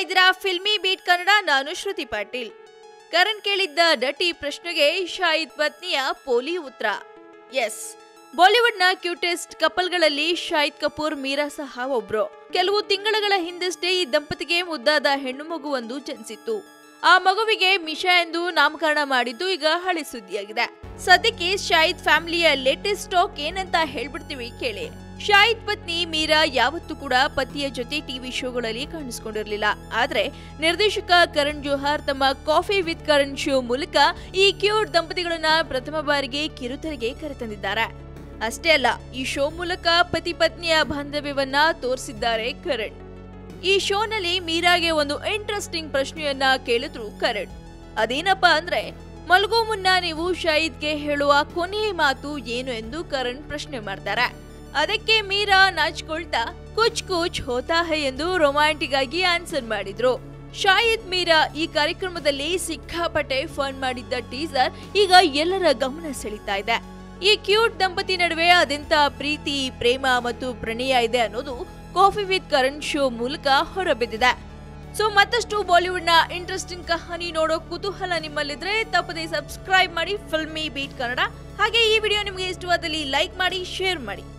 ಇದ್ದೀರಾ filmy beet Kannada ನಾನು ಶ್ರುತಿ ಪಾಟೀಲ್ ಕರಣ್ ಕೇಳಿದ್ದ ಡಟಿ ಪ್ರಶ್ನೆಗೆ ಶಾಹಿದ್ ಪತ್ನಿಯ ಪೋಲಿ ಉತ್ತರ ಎಸ್ ಬಾಲಿವುಡ್ನ ಕ್ಯೂಟೆಸ್ಟ್ ಕಪಲ್ಗಳಲ್ಲಿ ಶಾಹಿದ್ ಕಪೂರ್ ಮೀರಾ ಸಹ ಒಬ್ರು ಕೆಲವು ತಿಂಗಳುಗಳ ಹಿಂದಷ್ಟೇ ಈ ದಂಪತಿಗೆ ಮುದ್ದಾದ ಹೆಣ್ಣು ಮಗುವೊಂದು ಜನಿಸಿತ್ತು ಆ ಮಗುವಿಗೆ ಮಿಶಾ ಎಂದು ನಾಮಕರಣ ಮಾಡಿದ್ದು ಈಗ ಹಳೆ ಸುದ್ದಿಯಾಗಿದೆ ಸದ್ಯಕ್ಕೆ ಶಾಹಿದ್ ಫ್ಯಾಮಿಲಿಯ ಲೇಟೆಸ್ಟ್ ಟಾಕ್ ಏನಂತ ಹೇಳ್ಬಿಡ್ತೀವಿ ಕೇಳಿ ಶಾಹಿದ್ ಪತ್ನಿ ಮೀರಾ ಯಾವತ್ತೂ ಕೂಡ ಪತಿಯ ಜೊತೆ ಟಿವಿ ಶೋಗಳಲ್ಲಿ ಕಾಣಿಸ್ಕೊಂಡಿರ್ಲಿಲ್ಲ ಆದ್ರೆ ನಿರ್ದೇಶಕ ಕರಣ್ ಜೋಹಾರ್ ತಮ್ಮ ಕಾಫಿ ವಿತ್ ಕರಣ್ ಶೋ ಮೂಲಕ ಈ ಕ್ಯೂಟ್ ದಂಪತಿಗಳನ್ನ ಪ್ರಥಮ ಬಾರಿಗೆ ಕಿರುತೆರೆಗೆ ಕರೆತಂದಿದ್ದಾರೆ ಅಷ್ಟೇ ಅಲ್ಲ ಈ ಶೋ ಮೂಲಕ ಪತಿ ಪತ್ನಿಯ ಬಾಂಧವ್ಯವನ್ನ ತೋರಿಸಿದ್ದಾರೆ ಕರಣ್ ಈ ಶೋನಲ್ಲಿ ಮೀರಾಗೆ ಒಂದು ಇಂಟ್ರೆಸ್ಟಿಂಗ್ ಪ್ರಶ್ನೆಯನ್ನ ಕೇಳಿದ್ರು ಕರಣ್ ಅದೇನಪ್ಪಾ ಅಂದ್ರೆ ಮಲಗೋ ಮುನ್ನ ನೀವು ಶಾಹಿದ್ಗೆ ಹೇಳುವ ಕೊನೆಯ ಮಾತು ಏನು ಎಂದು ಕರಣ್ ಪ್ರಶ್ನೆ ಮಾಡ್ತಾರೆ ಅದಕ್ಕೆ ಮೀರಾ ನಾಚ್ಕೊಳ್ತಾ ಕುಚ್ ಕುಚ್ ಹೋತಾ ಹೈ ಎಂದು ರೊಮ್ಯಾಂಟಿಕ್ ಆಗಿ ಆನ್ಸರ್ ಮಾಡಿದ್ರು ಶಾಹಿದ್ ಮೀರಾ ಈ ಕಾರ್ಯಕ್ರಮದಲ್ಲಿ ಸಿಕ್ಕಾಪಟ್ಟೆ ಫನ್ ಮಾಡಿದ್ದ ಟೀಸರ್ ಈಗ ಎಲ್ಲರ ಗಮನ ಸೆಳೀತಾ ಇದೆ ಈ ಕ್ಯೂಟ್ ದಂಪತಿ ನಡುವೆ ಅದೆಂತ ಪ್ರೀತಿ ಪ್ರೇಮ ಮತ್ತು ಪ್ರಣಯ ಇದೆ ಅನ್ನೋದು ಕಾಫಿ ವಿತ್ ಕರಣ್ ಶೋ ಮೂಲಕ ಹೊರಬಿದ್ದಿದೆ ಸೊ ಮತ್ತಷ್ಟು ಬಾಲಿವುಡ್ನ ಇಂಟ್ರೆಸ್ಟಿಂಗ್ ಕಹಾನಿ ನೋಡೋ ಕುತೂಹಲ ನಿಮ್ಮಲ್ಲಿದ್ರೆ ತಪ್ಪದೆ ಸಬ್ಸ್ಕ್ರೈಬ್ ಮಾಡಿ ಫಿಲ್ಮಿ ಬೀಟ್ ಕನ್ನಡ ಹಾಗೆ ಈ ವಿಡಿಯೋ ನಿಮಗೆ ಇಷ್ಟವಾದಲ್ಲಿ ಲೈಕ್ ಮಾಡಿ ಶೇರ್ ಮಾಡಿ